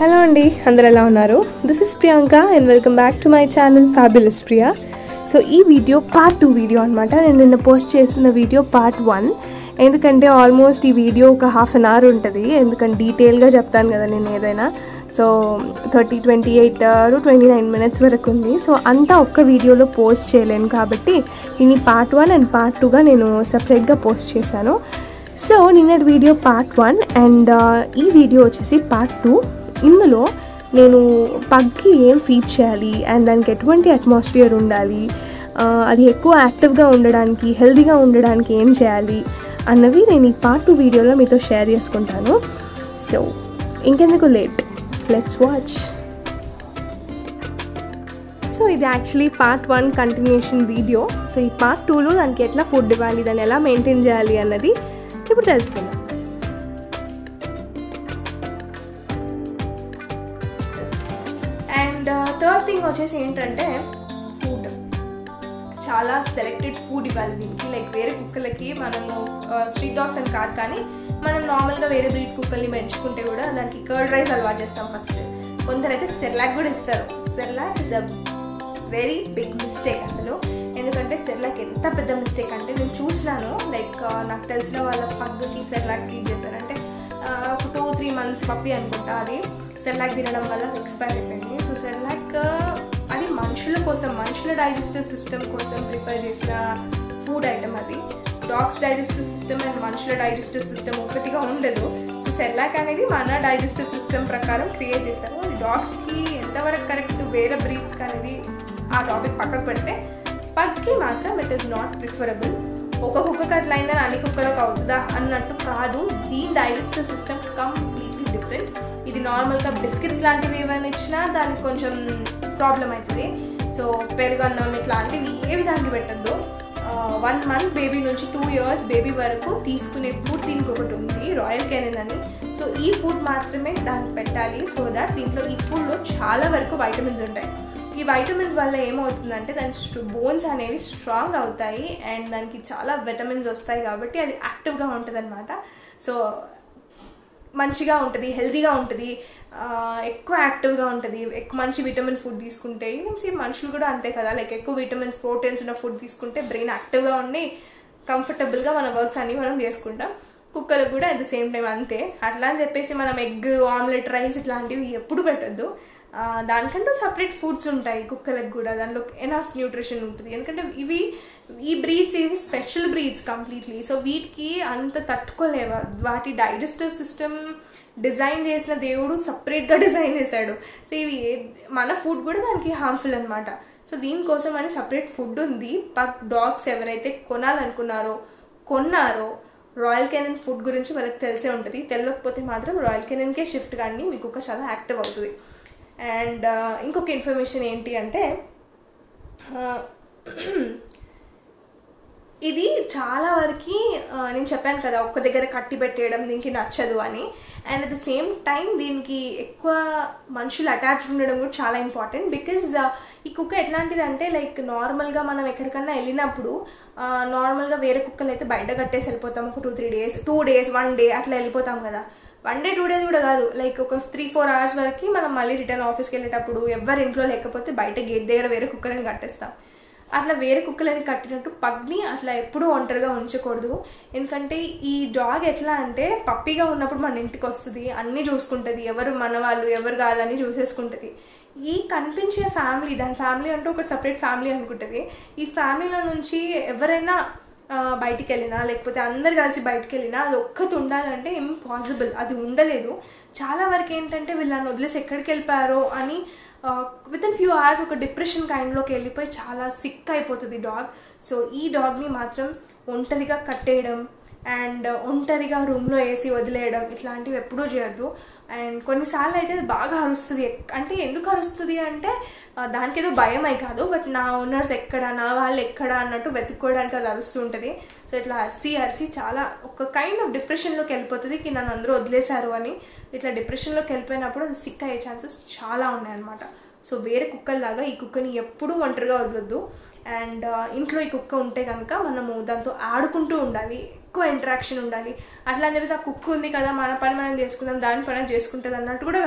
hello అండి అందరు ఎలా ఉన్నారు this is Priyanka and welcome back to my channel fabulous Priya so ఈ వీడియో పార్ట్ టూ వీడియో అనమాట నేను నిన్న పోస్ట్ చేసిన వీడియో పార్ట్ వన్ ఎందుకంటే ఆల్మోస్ట్ ఈ వీడియో ఒక హాఫ్ అన్ అవర్ ఉంటుంది ఎందుకంటే డీటెయిల్గా చెప్తాను కదా నేను ఏదైనా so thirty twenty eight to twenty nine minutes వరకు ఉంది సో అంతా ఒక్క వీడియోలో పోస్ట్ చేయలేను కాబట్టి దీన్ని పార్ట్ వన్ అండ్ పార్ట్ టూగా నేను సపరేట్గా పోస్ట్ చేశాను సో నిన్నటి వీడియో పార్ట్ వన్ అండ్ ఈ వీడియో వచ్చేసి పార్ట్ టూ ఇందులో నేను పగ్కి ఏం ఫీడ్ చేయాలి అండ్ దానికి ఎటువంటి అట్మాస్ఫియర్ ఉండాలి ఆ, అది ఎక్కువ యాక్టివ్గా ఉండడానికి హెల్తీగా ఉండడానికి ఏం చేయాలి అన్నవి నేను ఈ పార్ట్ టూ వీడియోలో మీతో షేర్ చేసుకుంటాను సో ఇంకెందుకు లేట్ లెట్స్ వాచ్ సో ఇది actually part one continuation video so ఈ పార్ట్ టూలో దానికి ఎట్లా ఫుడ్ ఇవ్వాలి దాన్ని ఎలా మెయింటైన్ చేయాలి అన్నది ఇప్పుడు తెలుసుకుందాం అండ్ థర్డ్ థింగ్ వచ్చేసి ఏంటంటే ఫుడ్ చాలా సెలెక్టెడ్ ఫుడ్ ఇవ్వాలి దీనికి లైక్ వేరే కుక్కలకి మనము స్ట్రీట్ డాగ్స్ అని కాదు కానీ మనం నార్మల్గా వేరే బ్రీడ్ కుక్కల్ని పెంచుకుంటే కూడా దానికి కర్డ్ రైస్ అలవాటు చేస్తాం ఫస్ట్ కొందరైతే సెర్లాక్ కూడా ఇస్తారు Cerelac is a very big mistake అసలు ఎందుకంటే సెర్లాక్ ఎంత పెద్ద మిస్టేక్ అంటే నేను చూసినాను లైక్ నాకు తెలిసిన వాళ్ళ పగ్గుకి సెర్లాక్ ఫీడ్ చేశారు అంటే ఆ, ఒక టూ త్రీ మంత్స్ పప్పి అనుకుంటా అది సెర్లాక్ తినడం వల్ల ఎక్స్పైర్ అయిపోయింది సో సెర్లాక్ అది మనుషుల కోసం మనుషుల డైజెస్టివ్ సిస్టమ్ కోసం ప్రిపేర్ చేసిన ఫుడ్ ఐటమ్ అది డాగ్స్ డైజెస్టివ్ సిస్టమ్ అండ్ మనుషుల డైజెస్టివ్ సిస్టమ్ ఒకటిగా ఉండదు సో సెర్లాక్ అనేది మన డైజెస్టివ్ సిస్టమ్ ప్రకారం క్రియేట్ చేస్తారు అది డాగ్స్కి ఎంతవరకు కరెక్ట్ వేరే బ్రీడ్స్కి అనేది ఆ టాపిక్ పక్కకు పెడితే పగ్కి మాత్రం ఇట్ ఈస్ నాట్ ప్రిఫరబుల్ ఒక కుక్కకి అట్లా అయిందని అన్ని కుక్కలకు అవుతుందా అన్నట్టు కాదు దీని డైజెస్టివ్ సిస్టమ్ కంప్లీట్లీ డిఫరెంట్ ఇది నార్మల్గా బిస్కెట్స్ లాంటివి ఏమైనా ఇచ్చినా దానికి కొంచెం ప్రాబ్లం అవుతుంది సో పెరుగన్నం ఇట్లాంటివి ఏవి దానికి పెట్టద్దు వన్ మంత్ బేబీ నుంచి టూ ఇయర్స్ బేబీ వరకు తీసుకునే ఫుడ్ దీనికి ఒకటి ఉంది రాయల్ కెనన్ అని సో ఈ ఫుడ్ మాత్రమే దానికి పెట్టాలి సో దట్ దీంట్లో ఈ ఫుడ్లో చాలా వరకు వైటమిన్స్ ఉంటాయి ఈ వైటమిన్స్ వల్ల ఏమవుతుందంటే దాని బోన్స్ అనేవి స్ట్రాంగ్ అవుతాయి అండ్ దానికి చాలా విటమిన్స్ వస్తాయి కాబట్టి అది యాక్టివ్గా ఉంటుంది అనమాట సో మంచిగా ఉంటుంది హెల్తీగా ఉంటుంది ఆ, ఎక్కువ యాక్టివ్గా ఉంటుంది ఎక్కువ మంచి విటమిన్ ఫుడ్ తీసుకుంటే ఈవెన్ సేమ్ మనుషులు కూడా అంతే కదా లైక్ ఎక్కువ విటమిన్స్ ప్రోటీన్స్ ఉన్న ఫుడ్ తీసుకుంటే బ్రెయిన్ యాక్టివ్గా ఉండి కంఫర్టబుల్గా మన వర్క్స్ అన్ని మనం చేసుకుంటాం కుక్కలకు కూడా అట్ ద సేమ్ టైం అంతే అట్లా అని చెప్పేసి మనం ఎగ్ ఆమ్లెట్ రైస్ ఇట్లాంటివి ఎప్పుడు పెట్టద్దు ఆ, దానికంటూ సపరేట్ ఫుడ్స్ ఉంటాయి కుక్కలకు కూడా దానిలో ఎనఫ్ న్యూట్రిషన్ ఉంటుంది ఎందుకంటే ఇవి ఈ బ్రీడ్స్ ఇవి స్పెషల్ బ్రీడ్స్ కంప్లీట్లీ సో వీటికి అంత తట్టుకోలేవా వాటి డైజెస్టివ్ సిస్టమ్ డిజైన్ చేసిన దేవుడు సపరేట్గా డిజైన్ చేశాడు సో ఇవి ఏ- మన ఫుడ్ కూడా దానికి హార్మ్ఫుల్ అనమాట సో దీనికోసం అని సపరేట్ ఫుడ్ ఉంది పక్ డాగ్స్ ఎవరైతే కొనాలనుకున్నారో కొన్నారో రాయల్ కెనన్ ఫుడ్ గురించి వాళ్ళకి తెలిసే ఉంటుంది తెలియకపోతే మాత్రం రాయల్ కెనన్కే షిఫ్ట్ కానీ మీకు ఒక చాలా యాక్టివ్ అవుతుంది అండ్ ఇంకొక ఇన్ఫర్మేషన్ ఏంటి అంటే ఆ, ఇది చాలా వరకు నేను చెప్పాను కదా ఒక్క దగ్గర కట్టి పెట్టేయడం దీనికి నచ్చదు అని and at the same time దీనికి ఎక్కువ మనుషులు అటాచ్ ఉండడం కూడా చాలా ఇంపార్టెంట్ బికాజ్ ఈ కుక్క ఎట్లాంటిది అంటే లైక్ నార్మల్గా మనం ఎక్కడికన్నా వెళ్ళినప్పుడు నార్మల్గా వేరే కుక్కలు అయితే బయట కట్టేసి వెళ్ళిపోతాం ఒక two three days two days one day అట్లా వెళ్ళిపోతాం కదా వన్ డే టూ డేస్ కూడా కాదు లైక్ ఒక త్రీ ఫోర్ అవర్స్ వరకు మనం మళ్ళీ రిటర్న్ ఆఫీస్కి వెళ్ళేటప్పుడు ఎవరి ఇంట్లో లేకపోతే బయట గేట్ దగ్గర వేరే కుక్కలని కట్టేస్తాం అట్లా వేరే కుక్కలని కట్టినట్టు పగ్ని అట్లా ఎప్పుడూ ఒంటరిగా ఉంచకూడదు ఎందుకంటే ఈ డాగ్ ఎట్లా అంటే పప్పిగా ఉన్నప్పుడు మన ఇంటికి వస్తుంది అన్నీ చూసుకుంటుంది ఎవరు మన వాళ్ళు ఎవరు కాదని చూసేసుకుంటుంది ఈ కనిపించే ఫ్యామిలీ దాని ఫ్యామిలీ అంటూ ఒక సపరేట్ ఫ్యామిలీ అనుకుంటుంది ఈ ఫ్యామిలీలో నుంచి ఎవరైనా ఆ, బయటికి వెళ్ళినా లేకపోతే అందరు కలిసి బయటికి వెళ్ళినా అది ఒక్కటి ఉండాలంటే ఇంపాసిబుల్ అది ఉండలేదు చాలా వరకు ఏంటంటే వీళ్ళని వదిలేసి ఎక్కడికి వెళ్ళిపోయారో అని విత్ ఇన్ ఫ్యూ అవర్స్ ఒక డిప్రెషన్ కైండ్లోకి వెళ్ళిపోయి చాలా సిక్ అయిపోతుంది డాగ్ సో ఈ డాగ్ని మాత్రం ఒంటరిగా కట్టేయడం అండ్ ఒంటరిగా రూమ్లో వేసి వదిలేయడం ఇట్లాంటివి ఎప్పుడూ చేయొద్దు అండ్ కొన్నిసార్లు అయితే అది బాగా అరుస్తుంది ఎక్- అంటే ఎందుకు అరుస్తుంది అంటే ఆ, దానికి ఏదో భయం అయి కాదు బట్ నా ఓనర్స్ ఎక్కడ నా వాళ్ళు ఎక్కడ అన్నట్టు వెతుక్కోవడానికి అది అరుస్తూ ఉంటుంది సో ఇట్లా అరిసి అరిసి చాలా ఒక కైండ్ ఆఫ్ డిప్రెషన్లోకి వెళ్ళిపోతుంది కి నన్ను అందరూ వదిలేశారు అని ఇట్లా డిప్రెషన్లోకి వెళ్ళిపోయినప్పుడు అది సిక్ అయ్యే ఛాన్సెస్ చాలా ఉన్నాయన్నమాట సో వేరే కుక్కల్లాగా ఈ కుక్కని ఎప్పుడూ ఒంటరిగా వదలొద్దు అండ్ ఇంట్లో ఈ కుక్క ఉంటే కనుక మనము దాంతో ఆడుకుంటూ ఉండాలి ఎక్కువ ఇంటరాక్షన్ ఉండాలి అట్లా అని చెప్పేసి ఆ కుక్క ఉంది కదా మన పని మనం చేసుకుందాం దాని పని అది చేసుకుంటుంది అన్నట్టు కూడా కాదు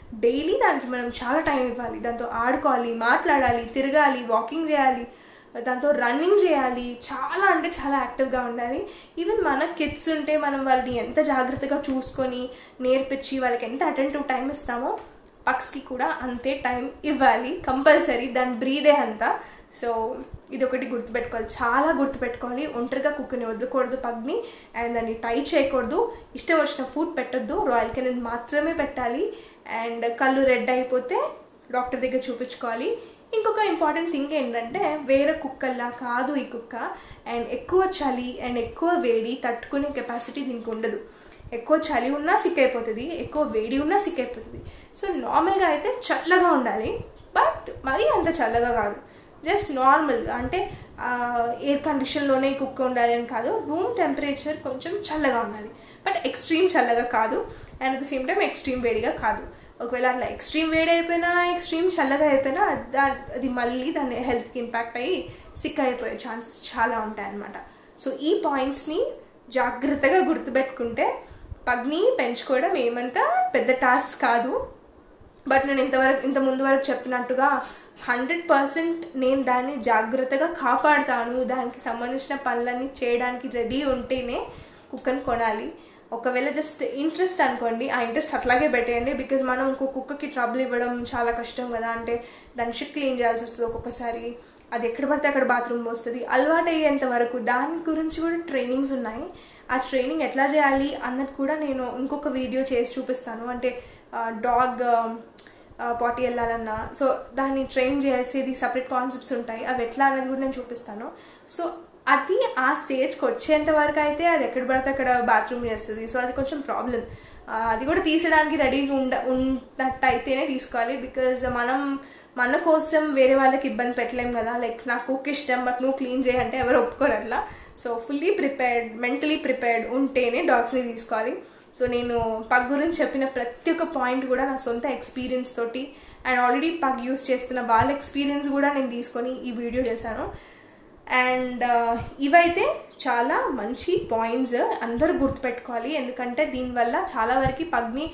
డైలీ దానికి మనం చాలా టైం ఇవ్వాలి దాంతో ఆడుకోవాలి మాట్లాడాలి తిరగాలి వాకింగ్ చేయాలి దాంతో రన్నింగ్ చేయాలి చాలా అంటే చాలా యాక్టివ్గా ఉండాలి ఈవెన్ మన కిడ్స్ ఉంటే మనం వాళ్ళని ఎంత జాగ్రత్తగా చూసుకొని నేర్పించి వాళ్ళకి ఎంత అటెంటివ్ టైం ఇస్తామో పక్స్కి కూడా అంతే టైం ఇవ్వాలి కంపల్సరీ దాని బ్రీడే అంతా సో ఇది ఒకటి గుర్తుపెట్టుకోవాలి చాలా గుర్తుపెట్టుకోవాలి ఒంటరిగా కుక్కని వదలకూడదు పగ్ని అండ్ దాన్ని టై చేయకూడదు ఇష్టం వచ్చిన ఫుడ్ పెట్టొద్దు రాయల్ కెనన్ మాత్రమే పెట్టాలి అండ్ కళ్ళు రెడ్ అయిపోతే డాక్టర్ దగ్గర చూపించుకోవాలి ఇంకొక ఇంపార్టెంట్ థింగ్ ఏంటంటే వేరే కుక్కల్లా కాదు ఈ కుక్క అండ్ ఎక్కువ చలి అండ్ ఎక్కువ వేడి తట్టుకునే కెపాసిటీ దీనికి ఉండదు ఎక్కువ చలి ఉన్నా సిక్ అయిపోతుంది ఎక్కువ వేడి ఉన్నా సిక్ అయిపోతుంది సో నార్మల్గా అయితే చల్లగా ఉండాలి బట్ మరీ అంత చల్లగా కాదు జస్ట్ నార్మల్ అంటే ఎయిర్ కండిషన్లోనే కుక్క ఉండాలి అని కాదు రూమ్ టెంపరేచర్ కొంచెం చల్లగా ఉండాలి బట్ ఎక్స్ట్రీమ్ చల్లగా కాదు and at the same time extreme వేడిగా కాదు ఒకవేళ అట్లా ఎక్స్ట్రీమ్ వేడి అయిపోయినా ఎక్స్ట్రీమ్ చల్లగా అయిపోయినా అది మళ్ళీ దాని హెల్త్కి ఇంపాక్ట్ అయ్యి సిక్ అయిపోయే ఛాన్సెస్ చాలా ఉంటాయి అన్నమాట సో ఈ పాయింట్స్ని జాగ్రత్తగా గుర్తుపెట్టుకుంటే పగ్ని పెంచుకోవడం ఏమంతా పెద్ద టాస్క్ కాదు బట్ నేను ఇంతవరకు ఇంత ముందు వరకు చెప్పినట్టుగా హండ్రెడ్ పర్సెంట్ నేను దాన్ని జాగ్రత్తగా కాపాడుతాను దానికి సంబంధించిన పనులన్నీ చేయడానికి రెడీ ఉంటేనే కుక్కను కొనాలి ఒకవేళ జస్ట్ ఇంట్రెస్ట్ అనుకోండి ఆ ఇంట్రెస్ట్ అట్లాగే పెట్టేయండి బికాజ్ మనం ఇంకో కుక్కకి ట్రబుల్ ఇవ్వడం చాలా కష్టం కదా అంటే దాన్ని షిట్ క్లీన్ చేయాల్సి వస్తుంది ఒక్కొక్కసారి అది ఎక్కడ పడితే అక్కడ బాత్రూమ్ వస్తుంది అలవాటు అయ్యేంత వరకు దాని గురించి కూడా ట్రైనింగ్స్ ఉన్నాయి ఆ ట్రైనింగ్ ఎట్లా చేయాలి అన్నది కూడా నేను ఇంకొక వీడియో చేసి చూపిస్తాను అంటే డాగ్ పాటి వెళ్ళాలన్నా సో దాన్ని ట్రైన్ చేసేది సపరేట్ కాన్సెప్ట్స్ ఉంటాయి అవి ఎట్లా అనేది కూడా నేను చూపిస్తాను సో అది ఆ స్టేజ్కి వచ్చేంత వరకు అయితే అది ఎక్కడ పడితే అక్కడ బాత్రూమ్ చేస్తుంది సో అది కొంచెం ప్రాబ్లం అది కూడా తీసడానికి రెడీగా ఉండ ఉన్నట్టు అయితేనే తీసుకోవాలి బికాజ్ మనం మన కోసం వేరే వాళ్ళకి ఇబ్బంది పెట్టలేం కదా లైక్ నాకు కుక్ ఇష్టం బట్ నువ్వు క్లీన్ చేయంటే ఎవరు ఒప్పుకోరు అట్లా so fully prepared mentally prepared ఉంటేనే డాగ్స్ని తీసుకోవాలి సో నేను పగ్ గురించి చెప్పిన ప్రతి ఒక్క పాయింట్ కూడా నా సొంత ఎక్స్పీరియన్స్ తోటి అండ్ ఆల్రెడీ పగ్ యూస్ చేస్తున్న వాళ్ళ ఎక్స్పీరియన్స్ కూడా నేను తీసుకొని ఈ వీడియో చేశాను అండ్ ఇవైతే చాలా మంచి పాయింట్స్ అందరూ గుర్తుపెట్టుకోవాలి ఎందుకంటే దీనివల్ల చాలా వరకు పగ్ని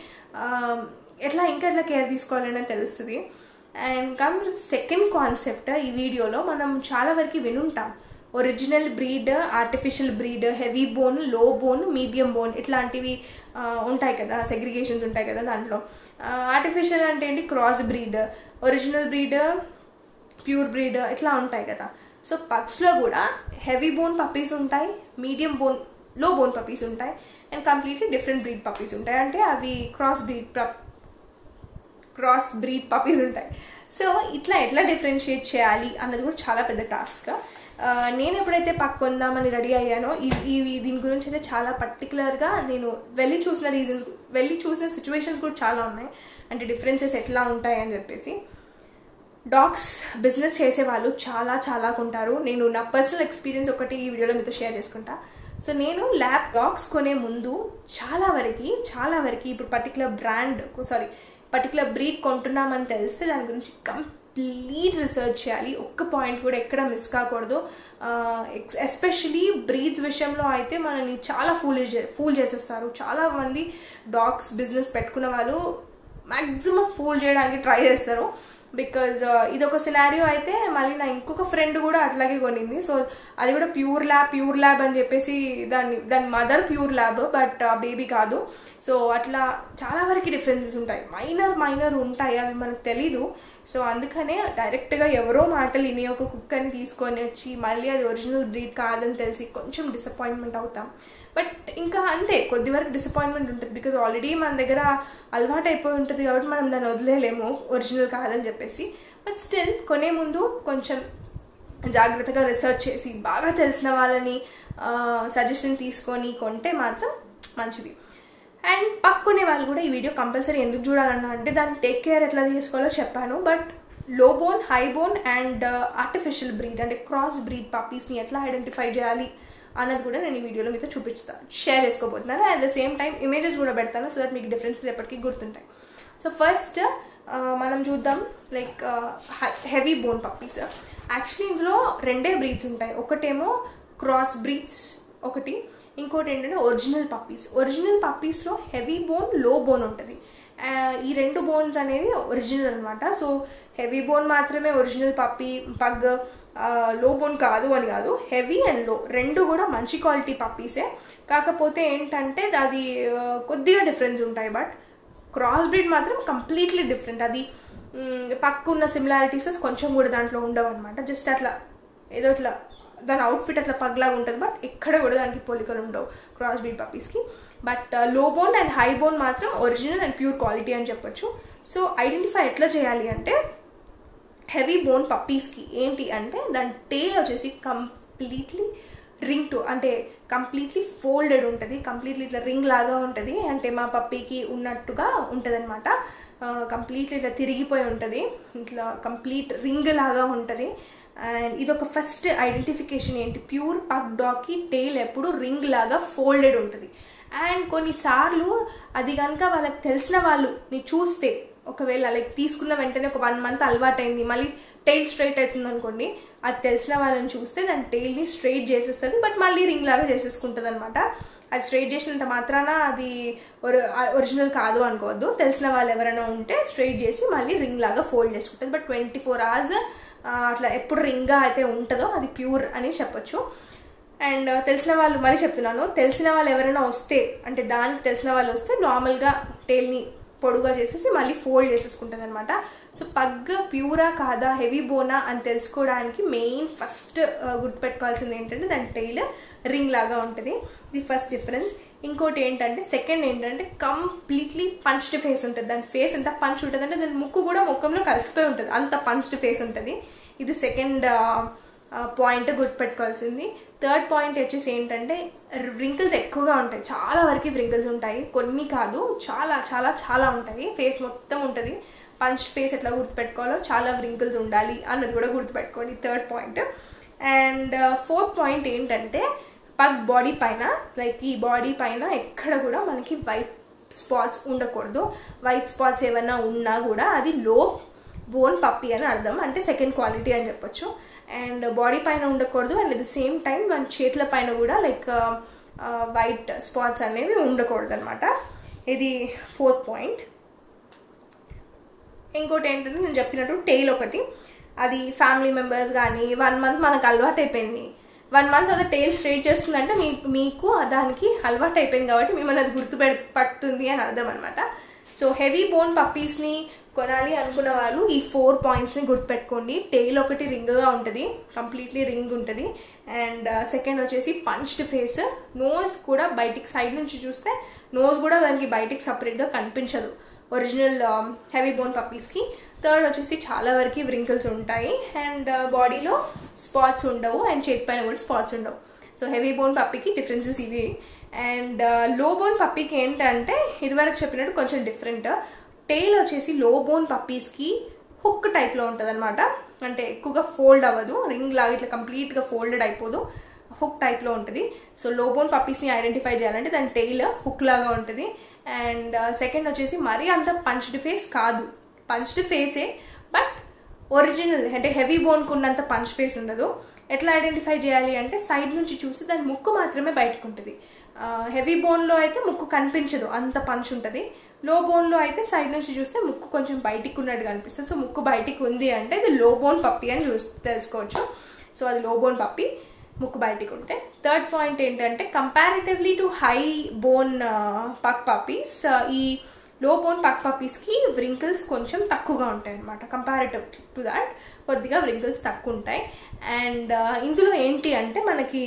ఎట్లా ఇంకా ఎట్లా కేర్ తీసుకోవాలని తెలుస్తుంది అండ్ కమ్ సెకండ్ కాన్సెప్ట్ ఈ వీడియోలో మనం చాలా వరకు వినుంటాం original breed artificial breed heavy bone low bone medium bone ఇట్లాంటివి ఉంటాయి కదా సెగ్రిగేషన్స్ ఉంటాయి కదా దాంట్లో ఆర్టిఫిషియల్ అంటే ఏంటి cross breed original breed pure breed ఇట్లా ఉంటాయి కదా సో పగ్స్లో కూడా హెవీ బోన్ పప్పీస్ ఉంటాయి medium bone low bone puppies ఉంటాయి and completely different breed puppies ఉంటాయి అంటే అవి cross breed cross breed puppies ఉంటాయి సో ఇట్లా ఎట్లా డిఫరెన్షియేట్ చేయాలి అన్నది కూడా చాలా పెద్ద టాస్క్ నేను ఎప్పుడైతే పక్క కొందామని రెడీ అయ్యానో ఈ దీని గురించి అయితే చాలా పర్టికులర్గా నేను వెళ్ళి చూసిన రీజన్స్ వెళ్ళి చూసిన సిచ్యువేషన్స్ కూడా చాలా ఉన్నాయి అంటే డిఫరెన్సెస్ ఎట్లా ఉంటాయి అని చెప్పేసి డాగ్స్ బిజినెస్ చేసే వాళ్ళు చాలా చాలా ఉంటారు నేను నా పర్సనల్ ఎక్స్పీరియన్స్ ఒకటి ఈ వీడియోలో మీతో షేర్ చేసుకుంటా సో నేను ల్యాబ్ డాగ్స్ కొనే ముందు చాలా వరకు చాలా వరకు ఇప్పుడు particular brand sorry particular breed కొంటున్నామని తెలిస్తే దాని గురించి కంప్లీట్ రీసెర్చ్ చేయాలి ఒక్క పాయింట్ కూడా ఎక్కడ మిస్ కాకూడదు ఎస్పెషలీ బ్రీడ్స్ విషయంలో అయితే మనల్ని చాలా ఫూల్ ఫూల్ చేసేస్తారు చాలా మంది డాగ్స్ బిజినెస్ పెట్టుకున్న వాళ్ళు మ్యాక్సిమం ఫూల్ చేయడానికి ట్రై చేస్తారు బికాజ్ ఇది ఒక సినారియో అయితే మళ్ళీ నా ఇంకొక ఫ్రెండ్ కూడా అట్లాగే కొనింది సో అది కూడా ప్యూర్ ల్యాబ్ ప్యూర్ ల్యాబ్ అని చెప్పేసి దాని దాని mother pure lab but baby కాదు సో అట్లా చాలా వరకు డిఫరెన్సెస్ ఉంటాయి మైనర్ మైనర్ ఉంటాయి అవి మనకు తెలీదు సో అందుకనే డైరెక్ట్గా ఎవరో మాటలు విని ఒక కుక్కని తీసుకొని వచ్చి మళ్ళీ అది ఒరిజినల్ బ్రీడ్ కాదని తెలిసి కొంచెం డిసప్పాయింట్మెంట్ అవుతాం బట్ ఇంకా అంతే కొద్ది వరకు డిసప్పాయింట్మెంట్ ఉంటుంది బికాజ్ ఆల్రెడీ మన దగ్గర అలవాటు అయిపోయి ఉంటుంది కాబట్టి మనం దాన్ని వదిలేలేము ఒరిజినల్ కాదని చెప్పేసి బట్ స్టిల్ కొనే ముందు కొంచెం జాగ్రత్తగా రీసెర్చ్ చేసి బాగా తెలిసిన వాళ్ళని సజెషన్ తీసుకొని కొంటే మాత్రం మంచిది అండ్ పక్కునే వాళ్ళు కూడా ఈ వీడియో కంపల్సరీ ఎందుకు చూడాలన్నా అంటే దాన్ని టేక్ కేర్ ఎట్లా తీసుకోవాలో చెప్పాను but low bone high bone and artificial breed అంటే క్రాస్ బ్రీడ్ పప్పీస్ని ఎట్లా ఐడెంటిఫై చేయాలి అన్నది కూడా నేను ఈ వీడియోలో మీతో చూపిస్తాను షేర్ చేసుకోబోతున్నాను at the same time images కూడా పెడతాను సో దట్ మీకు డిఫరెన్సెస్ ఎప్పటికీ గుర్తుంటాయి సో ఫస్ట్ మనం చూద్దాం like heavy bone puppies actually ఇందులో రెండే బ్రీడ్స్ ఉంటాయి ఒకటేమో క్రాస్ బ్రీడ్స్ ఒకటి ఇంకోటి ఏంటంటే ఒరిజినల్ పప్పీస్ ఒరిజినల్ పప్పీస్లో హెవీ బోన్ లో బోన్ ఉంటుంది ఈ రెండు బోన్స్ అనేవి ఒరిజినల్ అనమాట సో హెవీ బోన్ మాత్రమే original puppy pug low bone కాదు అని కాదు హెవీ అండ్ లో రెండు కూడా మంచి క్వాలిటీ పప్పీసే కాకపోతే ఏంటంటే అది ఆ, కొద్దిగా డిఫరెన్స్ ఉంటాయి బట్ క్రాస్ బ్రీడ్ మాత్రం కంప్లీట్లీ డిఫరెంట్ అది మ్, పక్కన్న సిమిలారిటీస్ కొంచెం కూడా దాంట్లో ఉండవు అనమాట జస్ట్ అట్లా ఏదో ఇట్లా దాని అవుట్ఫిట్ అట్లా పగ్లాగా ఉంటుంది బట్ ఎక్కడ కూడా దానికి పోలికలు ఉండవు క్రాస్ బ్రీడ్ పప్పీస్కి but low bone and high bone మాత్రం ఒరిజినల్ అండ్ ప్యూర్ క్వాలిటీ అని చెప్పొచ్చు సో ఐడెంటిఫై ఎట్లా చేయాలి అంటే హెవీ బోన్ పప్పీస్కి ఏంటి అంటే దాని టేల్ వచ్చేసి కంప్లీట్లీ రింగ్ టు అంటే కంప్లీట్లీ ఫోల్డెడ్ ఉంటుంది కంప్లీట్లీ ఇట్లా రింగ్ లాగా ఉంటుంది అంటే మా పప్పీకి ఉన్నట్టుగా ఉంటుంది అనమాట కంప్లీట్లీ ఇట్లా తిరిగిపోయి ఉంటుంది ఇట్లా కంప్లీట్ రింగ్ లాగా ఉంటుంది అండ్ ఇది ఒక ఫస్ట్ ఐడెంటిఫికేషన్ ఏంటి ప్యూర్ పగ్ డాగ్కి టేల్ ఎప్పుడు రింగ్ లాగా ఫోల్డెడ్ ఉంటుంది అండ్ కొన్నిసార్లు అది కనుక వాళ్ళకి తెలిసిన వాళ్ళు నీ చూస్తే ఒకవేళ లైక్ తీసుకున్న వెంటనే ఒక వన్ మంత్ అలవాటైంది మళ్ళీ టైల్ స్ట్రైట్ అవుతుంది అనుకోండి అది తెలిసిన వాళ్ళని చూస్తే దాని టైల్ని స్ట్రైట్ చేసేస్తుంది బట్ మళ్ళీ రింగ్ లాగా చేసేసుకుంటుంది అనమాట అది స్ట్రైట్ చేసినంత మాత్రాన అది ఒరిజినల్ కాదు అనుకోవద్దు తెలిసిన వాళ్ళు ఎవరైనా ఉంటే స్ట్రైట్ చేసి మళ్ళీ రింగ్ లాగా ఫోల్డ్ చేసుకుంటుంది బట్ ట్వంటీ ఫోర్ అవర్స్ అట్లా ఎప్పుడు రింగ్గా అయితే ఉంటుందో అది ప్యూర్ అని చెప్పొచ్చు అండ్ తెలిసిన వాళ్ళు మళ్ళీ చెప్తున్నాను తెలిసిన వాళ్ళు ఎవరైనా వస్తే అంటే దానికి తెలిసిన వాళ్ళు వస్తే నార్మల్గా టేల్ని పొడుగా చేసేసి మళ్ళీ ఫోల్డ్ చేసేసుకుంటుంది అనమాట సో పగ్ ప్యూరా కాదా హెవీ బోనా అని తెలుసుకోవడానికి మెయిన్ ఫస్ట్ గుర్తుపెట్టుకోవాల్సింది ఏంటంటే దాని టైల్ రింగ్ లాగా ఉంటుంది ఇది ఫస్ట్ డిఫరెన్స్ ఇంకోటి ఏంటంటే సెకండ్ ఏంటంటే కంప్లీట్లీ పంచ్డ్ ఫేస్ ఉంటుంది దాని ఫేస్ ఎంత పంచ్ ఉంటుంది అంటే దాని ముక్కు కూడా ముఖంలో కలిసిపోయి ఉంటుంది అంత పంచ్డ్ ఫేస్ ఉంటుంది ఇది సెకండ్ పాయింట్ గుర్తుపెట్టుకోవాల్సింది థర్డ్ పాయింట్ వచ్చేసి ఏంటంటే వ్రింకిల్స్ ఎక్కువగా ఉంటాయి చాలా వరకు వ్రింకిల్స్ ఉంటాయి కొన్ని కాదు చాలా చాలా చాలా ఉంటాయి ఫేస్ మొత్తం ఉంటుంది పంచ్ ఫేస్ ఎట్లా గుర్తుపెట్టుకోవాలో చాలా వ్రింకిల్స్ ఉండాలి అన్నది కూడా గుర్తుపెట్టుకోండి third point and fourth point ఏంటంటే పగ్ బాడీ పైన లైక్ ఈ బాడీ పైన ఎక్కడ కూడా మనకి వైట్ స్పాట్స్ ఉండకూడదు వైట్ స్పాట్స్ ఏమైనా ఉన్నా కూడా అది లో బోన్ పప్పి అని అర్థం అంటే సెకండ్ క్వాలిటీ అని చెప్పొచ్చు అండ్ బాడీ పైన ఉండకూడదు and at the same time మన చేతుల పైన కూడా లైక్ వైట్ స్పాట్స్ అనేవి ఉండకూడదు అనమాట ఇది ఫోర్త్ పాయింట్ ఇంకోటి ఏంటంటే నేను చెప్పినట్టు టైల్ ఒకటి అది ఫ్యామిలీ మెంబర్స్ కానీ వన్ మంత్ మనకు అలవాటు అయిపోయింది వన్ మంత్ అది టైల్ స్ట్రైట్ చేస్తుందంటే మీకు మీకు దానికి అలవాటు అయిపోయింది కాబట్టి మిమ్మల్ని అది గుర్తు పడుతుంది అని అర్థం అనమాట సో హెవీ బోన్ పప్పీస్ని కొనాలి అనుకున్న వాళ్ళు ఈ ఫోర్ పాయింట్స్ని గుర్తుపెట్టుకోండి టైల్ ఒకటి రింగ్గా ఉంటుంది కంప్లీట్లీ రింగ్ ఉంటుంది అండ్ సెకండ్ వచ్చేసి పంచ్డ్ ఫేస్ నోస్ కూడా బయటికి సైడ్ నుంచి చూస్తే నోస్ కూడా దానికి బయటికి సపరేట్గా కనిపించదు ఒరిజినల్ హెవీ బోన్ పప్పీస్కి థర్డ్ వచ్చేసి చాలా వరకు వ్రింకిల్స్ ఉంటాయి అండ్ బాడీలో స్పాట్స్ ఉండవు అండ్ చేతి పైన కూడా స్పాట్స్ ఉండవు సో హెవీ బోన్ పప్పీకి డిఫరెన్సెస్ ఇవి అండ్ లో బోన్ పప్పీకి ఏంటంటే ఇదివరకు చెప్పినట్టు కొంచెం డిఫరెంట్ టైల్ వచ్చేసి లో బోన్ పప్పీస్కి హుక్ టైప్లో ఉంటుంది అనమాట అంటే ఎక్కువగా ఫోల్డ్ అవ్వదు రింగ్ లాగా ఇట్లా కంప్లీట్గా ఫోల్డెడ్ అయిపోదు హుక్ టైప్లో ఉంటుంది సో లో బోన్ పప్పీస్ని ఐడెంటిఫై చేయాలంటే దాని టైల్ హుక్ లాగా ఉంటుంది అండ్ సెకండ్ వచ్చేసి మరీ అంత పంచ్డ్ ఫేస్ కాదు పంచ్డ్ ఫేసే బట్ ఒరిజినల్ అంటే హెవీ బోన్కు ఉన్నంత పంచ్ ఫేస్ ఉండదు ఎట్లా ఐడెంటిఫై చేయాలి అంటే సైడ్ నుంచి చూసి దాని ముక్కు మాత్రమే బయటకు ఉంటుంది హెవీ బోన్లో అయితే ముక్కు కనిపించదు అంత పంచ్ ఉంటుంది లో బోన్లో అయితే సైడ్ నుంచి చూస్తే ముక్కు కొంచెం బయటికి ఉన్నట్టు కనిపిస్తుంది సో ముక్కు బయటికి ఉంది అంటే ఇది లో బోన్ పప్పి అని చూసి తెలుసుకోవచ్చు సో అది లో బోన్ పప్పి ముక్కు బయటికి ఉంటే థర్డ్ పాయింట్ ఏంటంటే comparatively to high bone pug puppies ఈ లో బోన్ పక్ పప్పీస్కి వ్రింకిల్స్ కొంచెం తక్కువగా ఉంటాయి అనమాట కంపారిటివ్ టు దాట్ కొద్దిగా వ్రింకిల్స్ తక్కువ ఉంటాయి అండ్ ఇందులో ఏంటి అంటే మనకి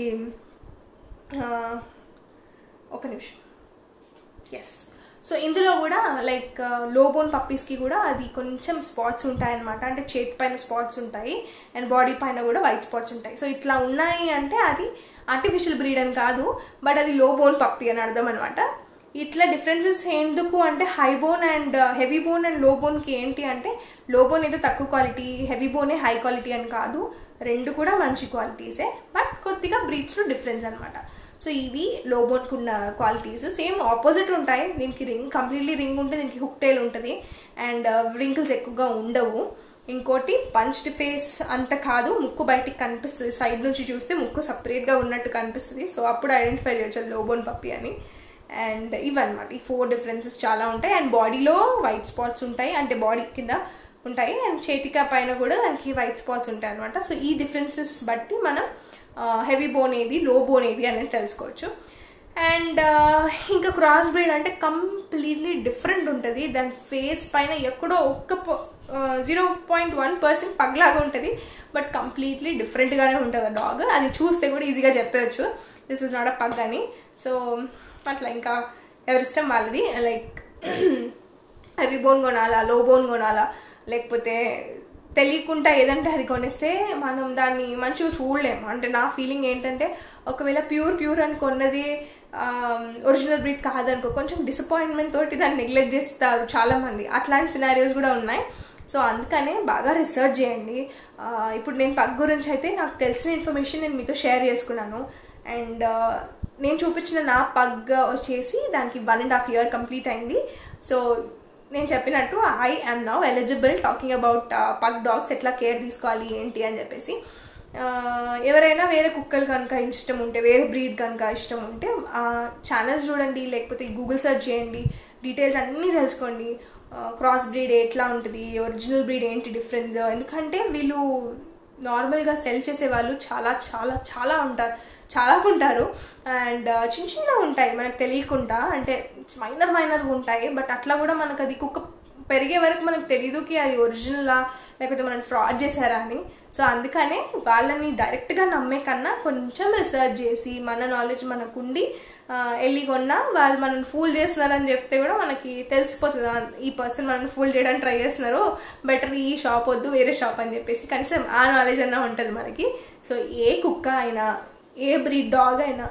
ఒక నిమిషం ఎస్ సో ఇందులో కూడా లైక్ లో బోన్ పప్పీస్కి కూడా అది కొంచెం స్పాట్స్ ఉంటాయన్నమాట అంటే చేతి పైన స్పాట్స్ ఉంటాయి అండ్ బాడీ పైన కూడా వైట్ స్పాట్స్ ఉంటాయి సో ఇట్లా ఉన్నాయి అంటే అది ఆర్టిఫిషియల్ బ్రీడ్ అని కాదు బట్ అది లో బోన్ పప్పీ అని అర్థం అనమాట ఇట్లా డిఫరెన్సెస్ ఎందుకు అంటే high bone and heavy bone and low బోన్కి ఏంటి అంటే లో బోన్ ఏదో తక్కువ క్వాలిటీ హెవీ బోనే హై క్వాలిటీ అని కాదు రెండు కూడా మంచి క్వాలిటీసే బట్ కొద్దిగా బ్రీడ్స్లో డిఫరెన్స్ అనమాట సో ఇవి లో బోన్కి ఉన్న క్వాలిటీస్ సేమ్ ఆపోజిట్ ఉంటాయి దీనికి రింగ్ కంప్లీట్లీ రింగ్ ఉంటుంది దీనికి హుక్ టైల్ ఉంటుంది అండ్ రింకిల్స్ ఎక్కువగా ఉండవు ఇంకోటి పంచ్డ్ ఫేస్ అంత కాదు ముక్కు బయటికి కనిపిస్తుంది సైడ్ నుంచి చూస్తే ముక్కు సపరేట్గా ఉన్నట్టు కనిపిస్తుంది సో అప్పుడు ఐడెంటిఫై చేయొచ్చు అది లోబోన్ పప్పి అని అండ్ ఇవన్నమాట ఈ ఫోర్ డిఫరెన్సెస్ చాలా ఉంటాయి అండ్ బాడీలో వైట్ స్పాట్స్ ఉంటాయి అంటే బాడీ కింద ఉంటాయి అండ్ చేతిక పైన కూడా దానికి వైట్ స్పాట్స్ ఉంటాయి అనమాట సో ఈ డిఫరెన్సెస్ బట్టి మనం హెవీ బోన్ ఏది లో బోన్ ఏది అనేది తెలుసుకోవచ్చు అండ్ ఇంకా క్రాస్ బ్రీడ్ అంటే కంప్లీట్లీ డిఫరెంట్ ఉంటుంది దాని ఫేస్ పైన ఎక్కడో ఒక్క జీరో పాయింట్ వన్ పర్సెంట్ పగ్లాగా ఉంటుంది బట్ కంప్లీట్లీ డిఫరెంట్గానే ఉంటుంది ఆ డాగ్ అది చూస్తే కూడా ఈజీగా చెప్పవచ్చు this is not a pug అని సో అట్లా ఇంకా ఎవరిష్టం వాళ్ళది లైక్ హెవీ బోన్ కొనాలా లో బోన్ కొనాలా లేకపోతే తెలియకుండా ఏదంటే అది కొనేస్తే మనం దాన్ని మంచిగా చూడలేము అంటే నా ఫీలింగ్ ఏంటంటే ఒకవేళ ప్యూర్ ప్యూర్ అని కొన్నది ఒరిజినల్ బ్రీడ్ కాదనుకో కొంచెం డిసప్పాయింట్మెంట్ తోటి దాన్ని నెగ్లెక్ట్ చేస్తారు చాలామంది అట్లాంటి సినారియోస్ కూడా ఉన్నాయి సో అందుకనే బాగా రీసెర్చ్ చేయండి ఇప్పుడు నేను పగ్ గురించి అయితే నాకు తెలిసిన ఇన్ఫర్మేషన్ నేను మీతో షేర్ చేసుకున్నాను అండ్ నేను చూపించిన నా పగ్ వచ్చేసి దానికి one and half year complete అయింది సో నేను చెప్పినట్టు I am now eligible talking about pug dogs ఎట్లా కేర్ తీసుకోవాలి ఏంటి అని చెప్పేసి ఎవరైనా వేరే కుక్కలు కనుక ఇష్టం ఉంటే వేరే బ్రీడ్ కనుక ఇష్టం ఉంటే ఛానల్స్ చూడండి లేకపోతే గూగుల్ సెర్చ్ చేయండి డీటెయిల్స్ అన్నీ తెలుసుకోండి క్రాస్ బ్రీడ్ ఎట్లా ఉంటుంది ఒరిజినల్ బ్రీడ్ ఏంటి డిఫరెన్స్ ఎందుకంటే వీళ్ళు నార్మల్గా సెల్ చేసే వాళ్ళు చాలా చాలా చాలా ఉంటారు చాలా ఉంటారు అండ్ చిన్న చిన్న ఉంటాయి మనకు తెలియకుండా అంటే మైనర్ మైనర్ ఉంటాయి బట్ అట్లా కూడా మనకు అది కుక్క పెరిగే వరకు మనకు తెలియదుకి అది ఒరిజినలా లేకపోతే మనం ఫ్రాడ్ చేశారా అని సో అందుకనే వాళ్ళని డైరెక్ట్గా నమ్మే కన్నా కొంచెం రీసెర్చ్ చేసి మన నాలెడ్జ్ మనకుండి వెళ్ళి కొన్నా వాళ్ళు మనల్ని ఫూల్ చేస్తున్నారని చెప్తే కూడా మనకి తెలిసిపోతుంది ఈ పర్సన్ మనల్ని ఫూల్ చేయడానికి ట్రై చేస్తున్నారు బెటర్ ఈ షాప్ వద్దు వేరే షాప్ అని చెప్పేసి కనీసం ఆ నాలెడ్జ్ అన్నా ఉంటుంది మనకి సో ఏ కుక్క అయినా ఏ బ్రీడ్ డాగ్ అయినా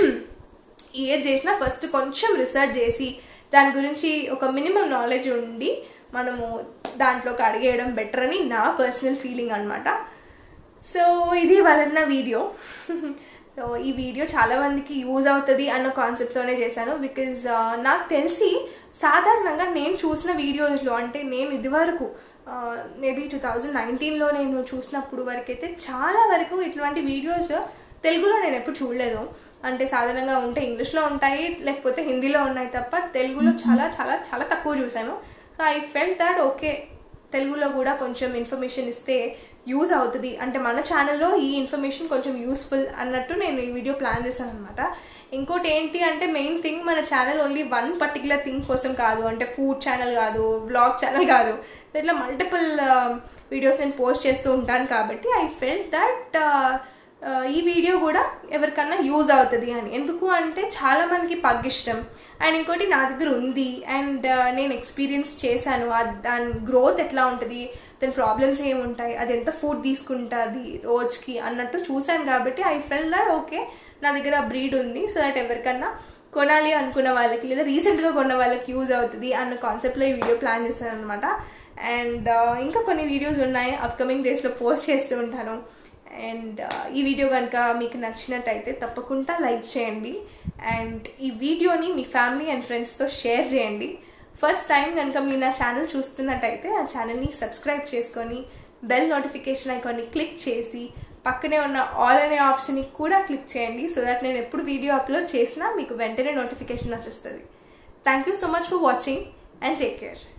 ఏది చేసినా ఫస్ట్ కొంచెం రీసెర్చ్ చేసి దాని గురించి ఒక మినిమం నాలెడ్జ్ ఉండి మనము దాంట్లోకి అడిగేయడం బెటర్ అని నా పర్సనల్ ఫీలింగ్ అనమాట సో ఇది వాళ్ళ వీడియో సో ఈ వీడియో చాలా మందికి యూజ్ అవుతుంది అన్న కాన్సెప్ట్తోనే చేశాను బికాజ్ నాకు తెలిసి సాధారణంగా నేను చూసిన వీడియోస్లో అంటే నేను ఇదివరకు మేబీ టూ థౌజండ్ నైన్టీన్లో నేను చూసినప్పుడు వరకు అయితే చాలా వరకు ఇట్లాంటి వీడియోస్ తెలుగులో నేను ఎప్పుడు చూడలేదు అంటే సాధారణంగా ఉంటే ఇంగ్లీష్లో ఉంటాయి లేకపోతే హిందీలో ఉన్నాయి తప్ప తెలుగులో చాలా చాలా చాలా తక్కువ చూశాను so I felt that okay తెలుగులో కూడా కొంచెం ఇన్ఫర్మేషన్ ఇస్తే యూజ్ అవుతుంది అంటే మన ఛానల్లో ఈ ఇన్ఫర్మేషన్ కొంచెం యూస్ఫుల్ అన్నట్టు నేను ఈ వీడియో ప్లాన్ చేశాను అనమాట ఇంకోటి ఏంటి అంటే మెయిన్ థింగ్ మన channel only one particular thing కోసం కాదు అంటే ఫుడ్ ఛానల్ కాదు బ్లాగ్ ఛానల్ కాదు ఇట్లా మల్టిపుల్ వీడియోస్ నేను పోస్ట్ చేస్తూ ఉంటాను కాబట్టి ఐ ఫెల్ట్ దట్ ఈ వీడియో కూడా ఎవరికన్నా యూజ్ అవుతుంది అని ఎందుకు అంటే చాలా మందికి పగ్ ఇష్టం అండ్ ఇంకోటి నా దగ్గర ఉంది అండ్ నేను ఎక్స్పీరియన్స్ చేశాను దాని గ్రోత్ ఎట్లా ఉంటుంది దాని ప్రాబ్లమ్స్ ఏముంటాయి అది ఎంత ఫుడ్ తీసుకుంటుంది రోజుకి అన్నట్టు చూశాను కాబట్టి ఐ ఫెల్ దట్ ఓకే నా దగ్గర బ్రీడ్ ఉంది సో దట్ ఎవరికన్నా కొనాలి అనుకున్న వాళ్ళకి లేదా రీసెంట్గా కొన్న వాళ్ళకి యూజ్ అవుతుంది అన్న కాన్సెప్ట్లో ఈ వీడియో ప్లాన్ చేశాను అనమాట అండ్ ఇంకా కొన్ని వీడియోస్ ఉన్నాయి అప్కమింగ్ డేస్లో పోస్ట్ చేస్తూ ఉంటాను అండ్ ఈ వీడియో కనుక మీకు నచ్చినట్టయితే తప్పకుండా లైక్ చేయండి అండ్ ఈ వీడియోని మీ ఫ్యామిలీ అండ్ ఫ్రెండ్స్తో షేర్ చేయండి ఫస్ట్ టైం కనుక మీరు నా ఛానల్ చూస్తున్నట్టయితే ఆ ఛానల్ని సబ్స్క్రైబ్ చేసుకొని బెల్ నోటిఫికేషన్ ఐకాన్ని క్లిక్ చేసి పక్కనే ఉన్న ఆల్ అనే ఆప్షన్ని కూడా క్లిక్ చేయండి సో దట్ నేను ఎప్పుడు వీడియో అప్లోడ్ చేసినా మీకు వెంటనే నోటిఫికేషన్ వచ్చేస్తుంది thank you so much for watching and take care